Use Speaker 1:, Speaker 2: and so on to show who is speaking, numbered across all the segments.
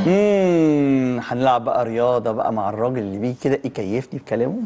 Speaker 1: امم هنلعب بقى رياضه بقى مع الراجل اللي بيجي كده يكيفني بكلامه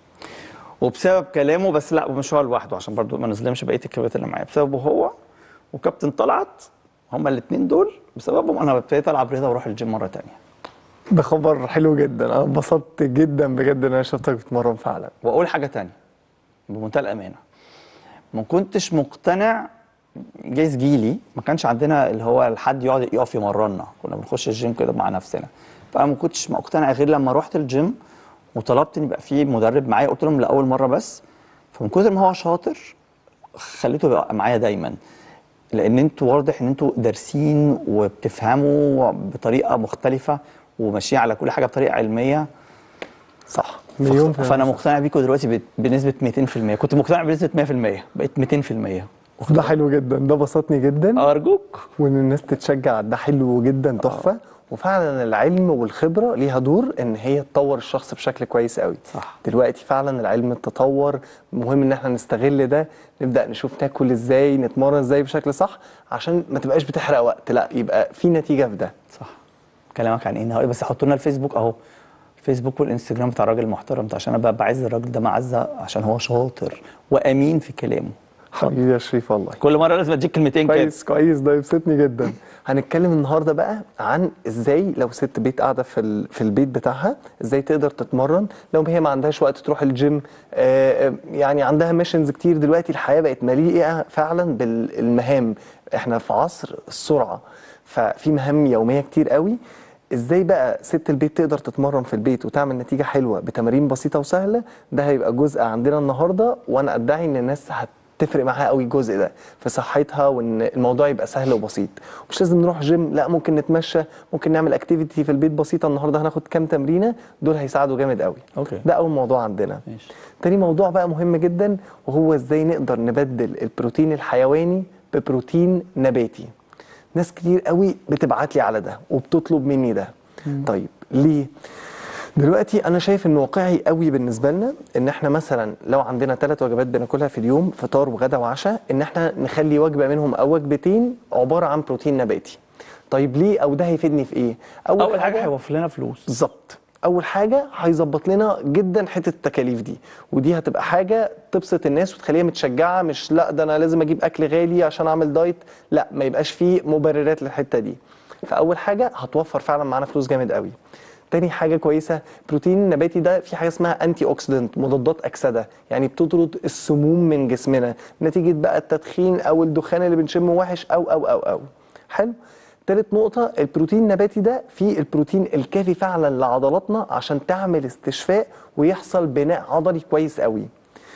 Speaker 1: وبسبب كلامه بس لا مش هو لوحده عشان برضو ما نظلمش بقيه الكباتن اللي معايا بسببه هو وكابتن طلعت هما الاثنين دول بسببهم انا ابتديت العب رياضه واروح الجيم مره تانية
Speaker 2: ده خبر حلو جدا انا انبسطت جدا بجد ان انا شفتك بتتمرن فعلا
Speaker 1: واقول حاجه تانية بمنتهى الامانه ما كنتش مقتنع جايز جيلي ما كانش عندنا اللي هو الحد يقعد يقف يمرنا كنا بنخش الجيم كده مع نفسنا فانا ما كنتش مقتنع غير لما رحت الجيم وطلبت ان يبقى في مدرب معايا قلت لهم لاول مره بس فمن كتر ما هو شاطر خليته يبقى معايا دايما لان انتوا واضح ان انتوا دارسين وبتفهموا بطريقه مختلفه وماشيين على كل حاجه بطريقه علميه
Speaker 2: صح مليون في
Speaker 1: فانا
Speaker 2: المية.
Speaker 1: مقتنع بيكم دلوقتي ب- بنسبه 200% كنت مقتنع بنسبه 100% بقيت 200%
Speaker 2: ده حلو جدا ده بسطني جدا
Speaker 1: ارجوك
Speaker 2: وان الناس تتشجع ده حلو جدا تحفه وفعلا العلم والخبره ليها دور ان هي تطور الشخص بشكل كويس قوي
Speaker 1: صح.
Speaker 2: دلوقتي فعلا العلم التطور مهم ان احنا نستغل ده نبدا نشوف ناكل ازاي نتمرن ازاي بشكل صح عشان ما تبقاش بتحرق وقت لا يبقى في نتيجه في ده
Speaker 1: صح كلامك عن ايه النهارده بس حطوا لنا الفيسبوك اهو الفيسبوك والانستجرام بتاع الراجل المحترم ده عشان انا بقى بعز الراجل ده معزه عشان هو شاطر وامين في كلامه
Speaker 2: حبيبي يا شريف والله
Speaker 1: كل مره لازم اديك كلمتين كده
Speaker 2: كويس كويس ده يبسطني جدا هنتكلم النهارده بقى عن ازاي لو ست بيت قاعده في ال- في البيت بتاعها ازاي تقدر تتمرن لو هي ما عندهاش وقت تروح الجيم آه، آه، يعني عندها ميشنز كتير دلوقتي الحياه بقت مليئه فعلا بالمهام احنا في عصر السرعه ففي مهام يوميه كتير قوي ازاي بقى ست البيت تقدر تتمرن في البيت وتعمل نتيجه حلوه بتمارين بسيطه وسهله ده هيبقى جزء عندنا النهارده وانا ادعي ان الناس هت تفرق معاها قوي الجزء ده في صحتها وان الموضوع يبقى سهل وبسيط مش لازم نروح جيم لا ممكن نتمشى ممكن نعمل اكتيفيتي في البيت بسيطه النهارده هناخد كام تمرينه دول هيساعدوا جامد قوي
Speaker 1: أوكي.
Speaker 2: ده اول موضوع عندنا
Speaker 1: ماشي.
Speaker 2: تاني موضوع بقى مهم جدا وهو ازاي نقدر نبدل البروتين الحيواني ببروتين نباتي ناس كتير قوي بتبعت لي على ده وبتطلب مني ده طيب ليه دلوقتي انا شايف انه واقعي قوي بالنسبه لنا ان احنا مثلا لو عندنا ثلاث وجبات بناكلها في اليوم فطار وغدا وعشاء ان احنا نخلي وجبه منهم او وجبتين عباره عن بروتين نباتي طيب ليه او ده هيفيدني في ايه
Speaker 1: اول حاجه هيوفر لنا فلوس
Speaker 2: بالظبط اول حاجه هيظبط لنا جدا حته التكاليف دي ودي هتبقى حاجه تبسط الناس وتخليها متشجعه مش لا ده انا لازم اجيب اكل غالي عشان اعمل دايت لا ما يبقاش فيه مبررات للحته دي فاول حاجه هتوفر فعلا معانا فلوس جامد قوي تاني حاجة كويسة بروتين النباتي ده في حاجة اسمها انتي اوكسيدنت مضادات أكسدة يعني بتطرد السموم من جسمنا نتيجة بقى التدخين أو الدخان اللي بنشمه وحش أو أو أو أو حلو تالت نقطة البروتين النباتي ده فيه البروتين الكافي فعلا لعضلاتنا عشان تعمل استشفاء ويحصل بناء عضلي كويس قوي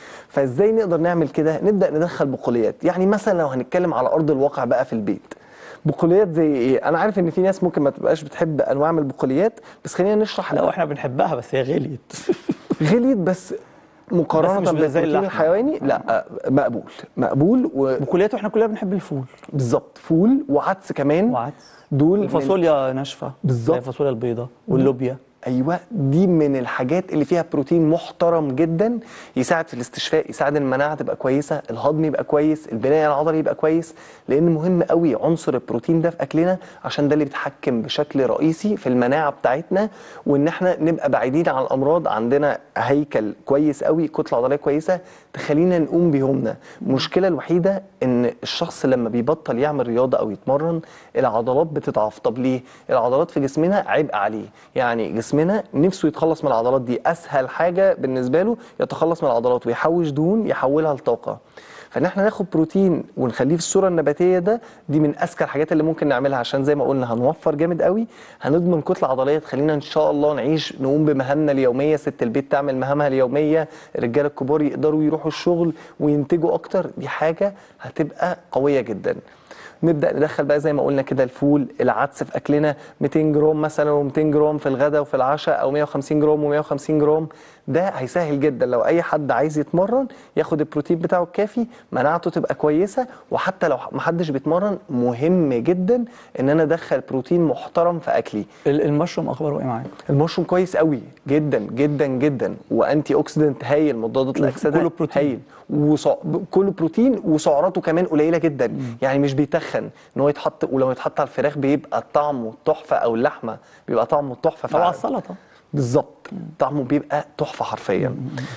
Speaker 2: فازاي نقدر نعمل كده نبدا ندخل بقوليات يعني مثلا لو هنتكلم على ارض الواقع بقى في البيت بقوليات زي ايه انا عارف ان في ناس ممكن ما تبقاش بتحب انواع من البقوليات بس خلينا نشرح
Speaker 1: لا احنا بنحبها بس هي غليت
Speaker 2: غليت بس مقارنه
Speaker 1: بس مش زي
Speaker 2: بالبروتين
Speaker 1: اللحمة.
Speaker 2: الحيواني لا مقبول مقبول
Speaker 1: بكلياته احنا كلنا بنحب الفول
Speaker 2: وبالظبط فول وعدس كمان
Speaker 1: وعدس
Speaker 2: دول من-
Speaker 1: الفاصوليا ناشفه
Speaker 2: بالظبط.
Speaker 1: زي الفاصوليا البيضاء واللوبيا
Speaker 2: ايوه دي من الحاجات اللي فيها بروتين محترم جدا يساعد في الاستشفاء يساعد ان المناعه تبقى كويسه الهضم يبقى كويس البناء العضلي يبقى كويس لان مهم قوي عنصر البروتين ده في اكلنا عشان ده اللي بيتحكم بشكل رئيسي في المناعه بتاعتنا وان احنا نبقى بعيدين عن الامراض عندنا هيكل كويس قوي كتله عضليه كويسه تخلينا نقوم بيومنا المشكله الوحيده ان الشخص لما بيبطل يعمل رياضه او يتمرن العضلات بتضعف طب ليه العضلات في جسمنا عبء عليه يعني جسمنا نفسه يتخلص من العضلات دي اسهل حاجه بالنسبه له يتخلص من العضلات ويحوش دهون يحولها لطاقه فان احنا ناخد بروتين ونخليه في الصوره النباتيه ده دي من اذكى الحاجات اللي ممكن نعملها عشان زي ما قلنا هنوفر جامد قوي هنضمن كتله عضليه تخلينا ان شاء الله نعيش نقوم بمهامنا اليوميه ست البيت تعمل مهامها اليوميه الرجاله الكبار يقدروا يروحوا الشغل وينتجوا اكتر دي حاجه هتبقى قويه جدا نبدا ندخل بقى زي ما قلنا كده الفول العدس في اكلنا 200 جرام مثلا و200 جرام في الغداء وفي العشاء او 150 جرام و150 جرام ده هيسهل جدا لو اي حد عايز يتمرن ياخد البروتين بتاعه الكافي مناعته تبقى كويسه وحتى لو محدش بيتمرن مهم جدا ان انا ادخل بروتين محترم في اكلي
Speaker 1: ال- المشروم اخباره ايه معاك؟
Speaker 2: المشروم كويس قوي جدا جدا جدا وانتي اوكسيدنت هايل مضادات الاكسده
Speaker 1: كله بروتين.
Speaker 2: هايل وصع... كله بروتين وسعراته كمان قليله جدا يعني مش بيتخن ان هو يتحط ولو يتحط على الفراخ بيبقى طعمه تحفه او اللحمه بيبقى طعمه تحفه
Speaker 1: او على
Speaker 2: فعلا
Speaker 1: السلطه
Speaker 2: بالظبط طعمه بيبقى تحفه حرفيا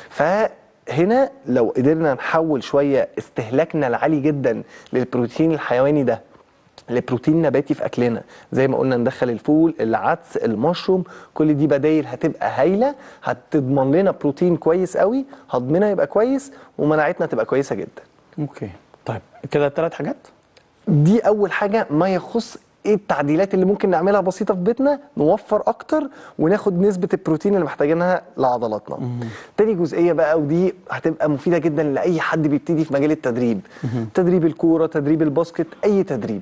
Speaker 2: فهنا لو قدرنا نحول شويه استهلاكنا العالي جدا للبروتين الحيواني ده لبروتين نباتي في اكلنا زي ما قلنا ندخل الفول العدس المشروم كل دي بدايل هتبقى هايله هتضمن لنا بروتين كويس قوي هضمنا يبقى كويس ومناعتنا تبقى كويسه جدا
Speaker 1: اوكي طيب كده الثلاث حاجات
Speaker 2: دي اول حاجه ما يخص ايه التعديلات اللي ممكن نعملها بسيطه في بيتنا نوفر اكتر وناخد نسبه البروتين اللي محتاجينها لعضلاتنا تاني جزئيه بقى ودي هتبقى مفيده جدا لاي حد بيبتدي في مجال التدريب تدريب الكوره تدريب الباسكت اي تدريب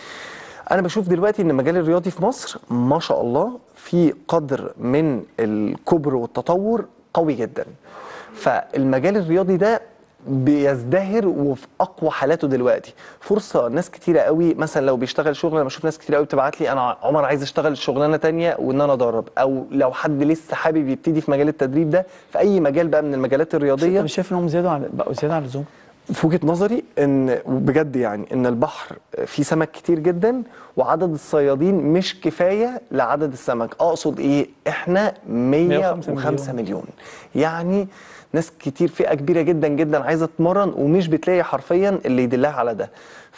Speaker 2: انا بشوف دلوقتي ان المجال الرياضي في مصر ما شاء الله في قدر من الكبر والتطور قوي جدا فالمجال الرياضي ده بيزدهر وفي اقوى حالاته دلوقتي فرصه ناس كتيره قوي مثلا لو بيشتغل شغل انا بشوف ناس كتيره قوي بتبعت لي انا عمر عايز اشتغل شغلانه تانية وان انا ادرب او لو حد لسه حابب يبتدي في مجال التدريب ده في اي مجال بقى من المجالات
Speaker 1: انت
Speaker 2: الرياضيه
Speaker 1: مش شايف انهم زياده على بقوا زياده على اللزوم
Speaker 2: في وجهه نظري ان بجد يعني ان البحر فيه سمك كتير جدا وعدد الصيادين مش كفايه لعدد السمك اقصد ايه احنا
Speaker 1: 105
Speaker 2: 105 مليون يعني ناس كتير فئه كبيره جدا جدا عايزه تتمرن ومش بتلاقي حرفيا اللي يدلها على ده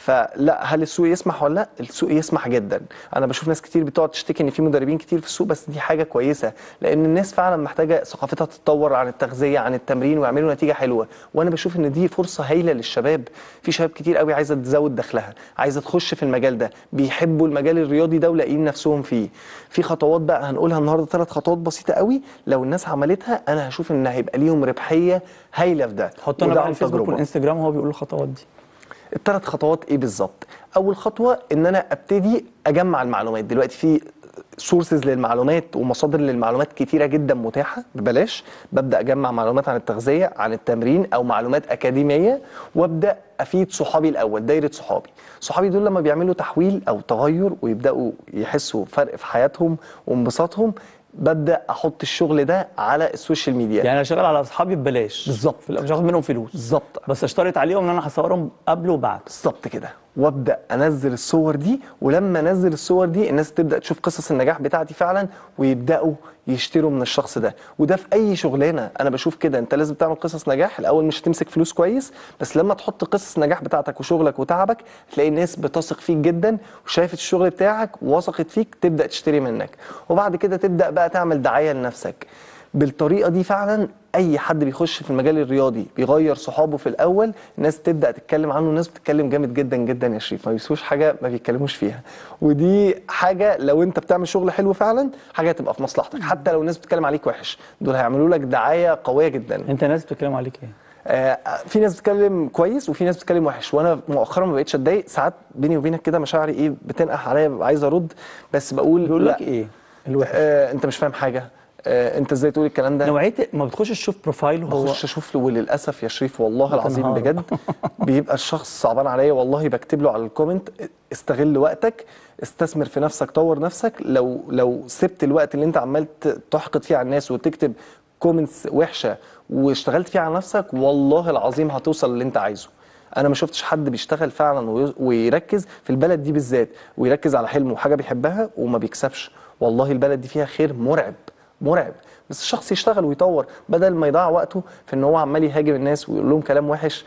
Speaker 2: فلا هل السوق يسمح ولا لا السوق يسمح جدا انا بشوف ناس كتير بتقعد تشتكي ان في مدربين كتير في السوق بس دي حاجه كويسه لان الناس فعلا محتاجه ثقافتها تتطور عن التغذيه عن التمرين ويعملوا نتيجه حلوه وانا بشوف ان دي فرصه هايله للشباب في شباب كتير قوي عايزه تزود دخلها عايزه تخش في المجال ده بيحبوا المجال الرياضي ده ولاقيين نفسهم فيه في خطوات بقى هنقولها النهارده ثلاث خطوات بسيطه قوي لو الناس عملتها انا هشوف ان هيبقى ليهم ربحيه هايله في ده
Speaker 1: حط انا
Speaker 2: وده
Speaker 1: بقى
Speaker 2: عن
Speaker 1: على الفيسبوك
Speaker 2: تجربة.
Speaker 1: والانستجرام وهو بيقول الخطوات دي
Speaker 2: الثلاث خطوات ايه بالظبط اول خطوه ان انا ابتدي اجمع المعلومات دلوقتي في سورسز للمعلومات ومصادر للمعلومات كتيره جدا متاحه ببلاش ببدا اجمع معلومات عن التغذيه عن التمرين او معلومات اكاديميه وابدا افيد صحابي الاول دايره صحابي صحابي دول لما بيعملوا تحويل او تغير ويبداوا يحسوا فرق في حياتهم وانبساطهم ببدا احط الشغل ده على السوشيال ميديا
Speaker 1: يعني انا شغال على اصحابي ببلاش
Speaker 2: بالظبط.
Speaker 1: في الأول مش هاخد منهم فلوس
Speaker 2: بالظبط
Speaker 1: بس اشترط عليهم ان انا هصورهم قبل وبعد
Speaker 2: بالظبط كده وابدا انزل الصور دي ولما انزل الصور دي الناس تبدا تشوف قصص النجاح بتاعتي فعلا ويبداوا يشتروا من الشخص ده وده في اي شغلانه انا بشوف كده انت لازم تعمل قصص نجاح الاول مش هتمسك فلوس كويس بس لما تحط قصص النجاح بتاعتك وشغلك وتعبك تلاقي الناس بتثق فيك جدا وشايفه الشغل بتاعك ووثقت فيك تبدا تشتري منك وبعد كده تبدا بقى تعمل دعايه لنفسك بالطريقه دي فعلا اي حد بيخش في المجال الرياضي بيغير صحابه في الاول الناس تبدا تتكلم عنه الناس بتتكلم جامد جدا جدا يا شريف ما بيسوش حاجه ما بيتكلموش فيها ودي حاجه لو انت بتعمل شغل حلو فعلا حاجه هتبقى في مصلحتك حتى لو الناس بتتكلم عليك وحش دول هيعملوا لك دعايه قويه جدا
Speaker 1: انت ناس بتتكلم عليك ايه
Speaker 2: آه، في ناس بتتكلم كويس وفي ناس بتتكلم وحش وانا مؤخرا ما بقتش اتضايق ساعات بيني وبينك كده مشاعري ايه بتنقح عليا ببقى عايز ارد بس بقول
Speaker 1: بيقول
Speaker 2: لا،
Speaker 1: لك ايه الوحش
Speaker 2: آه انت مش فاهم حاجه آه انت ازاي تقول الكلام ده
Speaker 1: نوعيه ما بتخش تشوف بروفايل هو
Speaker 2: بخش اشوف له وللاسف يا شريف والله العظيم
Speaker 1: نهار.
Speaker 2: بجد بيبقى الشخص صعبان عليا والله بكتب له على الكومنت استغل وقتك استثمر في نفسك طور نفسك لو لو سبت الوقت اللي انت عمال ت- تحقد فيه على الناس وتكتب كومنتس وحشه واشتغلت فيه على نفسك والله العظيم هتوصل اللي انت عايزه انا ما شفتش حد بيشتغل فعلا وي- ويركز في البلد دي بالذات ويركز على حلمه وحاجه بيحبها وما بيكسبش والله البلد دي فيها خير مرعب مرعب بس الشخص يشتغل ويطور بدل ما يضيع وقته في ان هو عمال يهاجم الناس ويقول لهم كلام وحش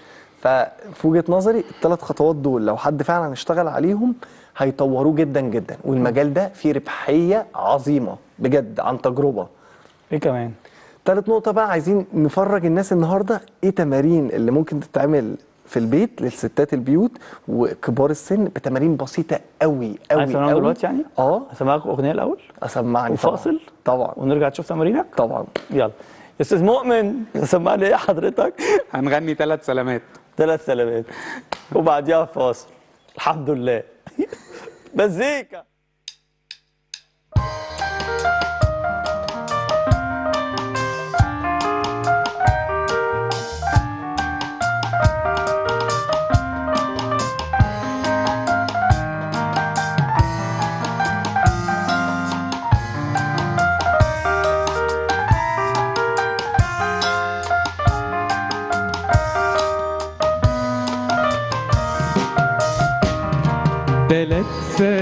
Speaker 2: ففي وجهه نظري الثلاث خطوات دول لو حد فعلا اشتغل عليهم هيطوروه جدا جدا والمجال ده فيه ربحيه عظيمه بجد عن تجربه
Speaker 1: ايه كمان
Speaker 2: تالت نقطة بقى عايزين نفرج الناس النهاردة ايه تمارين اللي ممكن تتعمل في البيت للستات البيوت وكبار السن بتمارين بسيطة قوي قوي
Speaker 1: عايز تسمعهم
Speaker 2: قوي.
Speaker 1: دلوقتي يعني
Speaker 2: اه
Speaker 1: اسمعك اغنيه الاول
Speaker 2: اسمعني طبعا
Speaker 1: وفاصل
Speaker 2: طبعا
Speaker 1: ونرجع تشوف تمارينك
Speaker 2: طبعا
Speaker 1: يلا يا استاذ مؤمن سمعني ايه حضرتك
Speaker 3: هنغني ثلاث سلامات
Speaker 1: ثلاث سلامات وبعديها فاصل الحمد لله مزيكا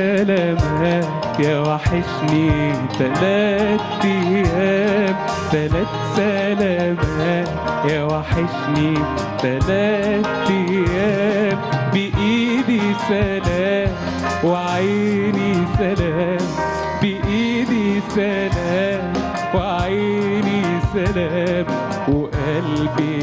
Speaker 4: سلامات يا وحشني تلات ايام تلات سلامات يا وحشني تلات ايام بايدي سلام وعيني سلام بايدي سلام وعيني سلام وقلبي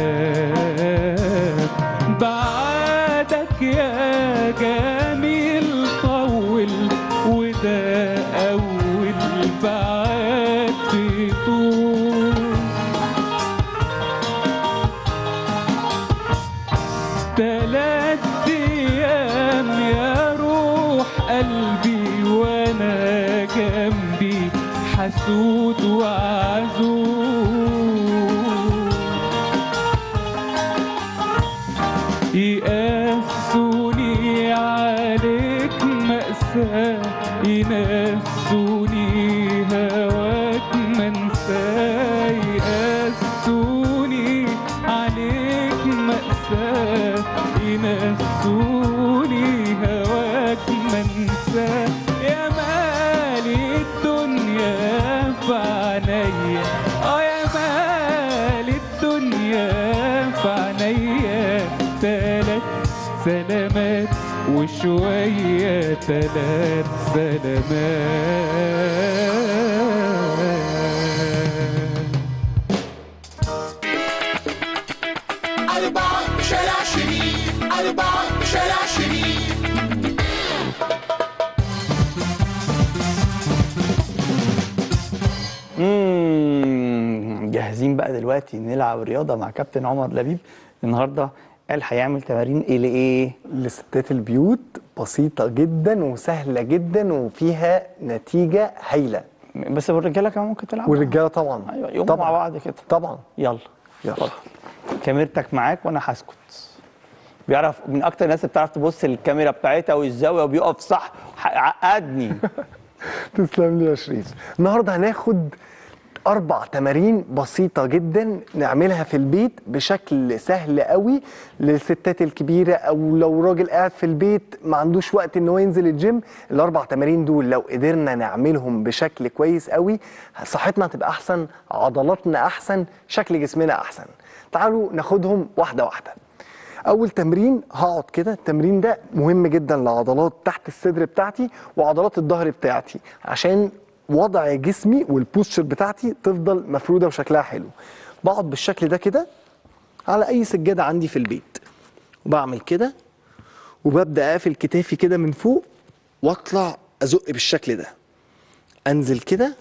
Speaker 4: سلام بعدك يا جميل طول وده أول بعد طول تلات أيام يا روح قلبي وأنا جنبي حسود وعزول يقاسوني عليك مأساة ينسوني هواك منساه يقاسوني عليك مأساة ينسوني هواك منساه يا مالي الدنيا في عينيا اه يا مالي الدنيا في عينيا تلات سلامات وشوية تلات سلامات
Speaker 5: أربعة شارع شريف أربعة شارع شريف
Speaker 1: مم، جاهزين بقى دلوقتي نلعب رياضه مع كابتن عمر لبيب النهارده قال هيعمل تمارين ايه لايه
Speaker 2: لستات البيوت بسيطة جدا وسهلة جدا وفيها نتيجة هايلة
Speaker 1: بس الرجاله كمان ممكن تلعب
Speaker 2: والرجالة طبعا
Speaker 1: ايوه يوم
Speaker 2: طبعا
Speaker 1: مع بعض كده
Speaker 2: طبعا
Speaker 1: يلا
Speaker 2: يلا.
Speaker 1: اتفضل. كاميرتك معاك وانا هسكت بيعرف من اكتر الناس اللي بتعرف تبص للكاميرا بتاعتها والزاويه وبيقف صح ح- عقدني
Speaker 2: تسلم لي يا شريف النهارده هناخد اربع تمارين بسيطه جدا نعملها في البيت بشكل سهل قوي للستات الكبيره او لو راجل قاعد في البيت ما عندوش وقت ان هو ينزل الجيم الاربع تمارين دول لو قدرنا نعملهم بشكل كويس قوي صحتنا هتبقى احسن عضلاتنا احسن شكل جسمنا احسن تعالوا ناخدهم واحده واحده اول تمرين هقعد كده التمرين ده مهم جدا لعضلات تحت الصدر بتاعتي وعضلات الظهر بتاعتي عشان وضع جسمي والبوستشر بتاعتي تفضل مفروده وشكلها حلو بقعد بالشكل ده كده على اي سجاده عندي في البيت وبعمل كده وببدا اقفل كتافي كده من فوق واطلع ازق بالشكل ده انزل كده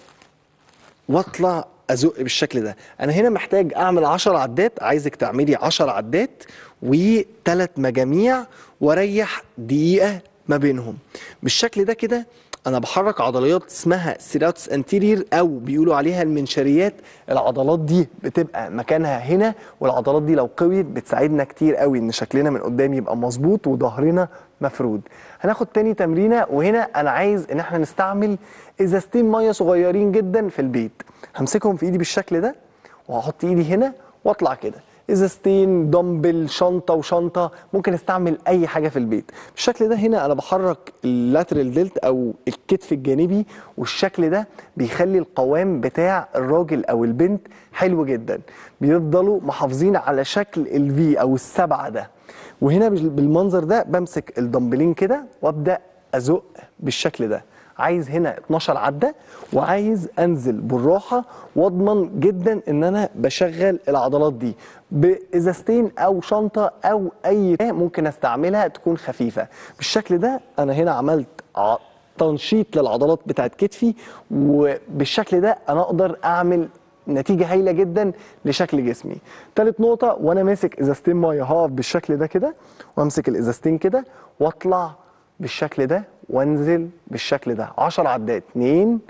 Speaker 2: واطلع ازق بالشكل ده انا هنا محتاج اعمل 10 عدات عايزك تعملي 10 عدات وثلاث مجاميع واريح دقيقه ما بينهم بالشكل ده كده انا بحرك عضليات اسمها سيراتس انتيرير او بيقولوا عليها المنشريات العضلات دي بتبقى مكانها هنا والعضلات دي لو قويت بتساعدنا كتير قوي ان شكلنا من قدام يبقى مظبوط وظهرنا مفرود هناخد تاني تمرينه وهنا انا عايز ان احنا نستعمل ازازتين ميه صغيرين جدا في البيت همسكهم في ايدي بالشكل ده وهحط ايدي هنا واطلع كده ازازتين دمبل شنطه وشنطه ممكن استعمل اي حاجه في البيت بالشكل ده هنا انا بحرك اللاترال ديلت او الكتف الجانبي والشكل ده بيخلي القوام بتاع الراجل او البنت حلو جدا بيفضلوا محافظين على شكل الفي او السبعه ده وهنا بال- بالمنظر ده بمسك الدمبلين كده وابدا ازق بالشكل ده عايز هنا 12 عده وعايز انزل بالراحه واضمن جدا ان انا بشغل العضلات دي بازازتين او شنطه او اي ممكن استعملها تكون خفيفه بالشكل ده انا هنا عملت ع- تنشيط للعضلات بتاعت كتفي وبالشكل ده انا اقدر اعمل نتيجه هايله جدا لشكل جسمي تالت نقطه وانا ماسك ازازتين ميه هقف بالشكل ده كده وامسك الازازتين كده واطلع بالشكل ده وانزل بالشكل ده 10 عدات 2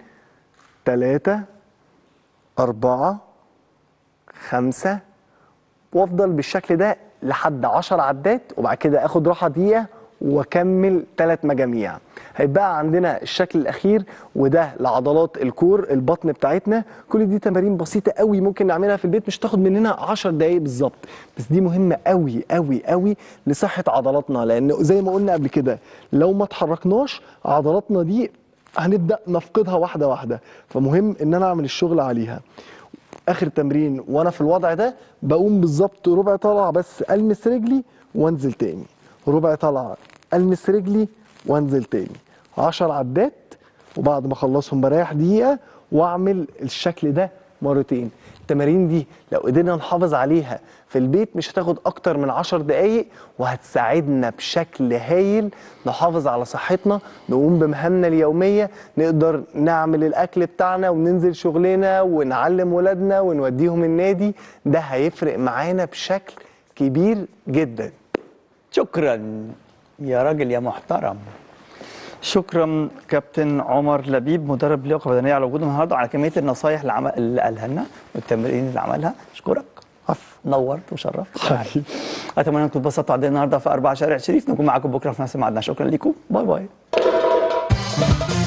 Speaker 2: 3 4 5 وافضل بالشكل ده لحد 10 عدات وبعد كده اخد راحه دقيقه واكمل ثلاث مجاميع هيبقى عندنا الشكل الاخير وده لعضلات الكور البطن بتاعتنا كل دي تمارين بسيطه قوي ممكن نعملها في البيت مش تاخد مننا 10 دقايق بالظبط بس دي مهمه قوي قوي قوي لصحه عضلاتنا لان زي ما قلنا قبل كده لو ما اتحركناش عضلاتنا دي هنبدا نفقدها واحده واحده فمهم ان انا اعمل الشغل عليها اخر تمرين وانا في الوضع ده بقوم بالظبط ربع طلعه بس المس رجلي وانزل تاني ربع طلعه المس رجلي وانزل تاني 10 عدات وبعد ما اخلصهم بريح دقيقه واعمل الشكل ده مرتين التمارين دي لو قدرنا نحافظ عليها في البيت مش هتاخد اكتر من 10 دقايق وهتساعدنا بشكل هايل نحافظ على صحتنا نقوم بمهامنا اليوميه نقدر نعمل الاكل بتاعنا وننزل شغلنا ونعلم ولادنا ونوديهم النادي ده هيفرق معانا بشكل كبير جدا
Speaker 1: شكرا يا راجل يا محترم شكرا كابتن عمر لبيب مدرب لياقه بدنيه على وجوده النهارده على كميه النصايح اللي, عمل اللي قالها لنا والتمارين اللي عملها اشكرك نورت وشرفت
Speaker 2: حبيبي.
Speaker 1: اتمنى انكم تتبسطوا عندنا النهارده في 4 شارع شريف نكون معاكم بكره في نفس الميعاد شكرا لكم باي باي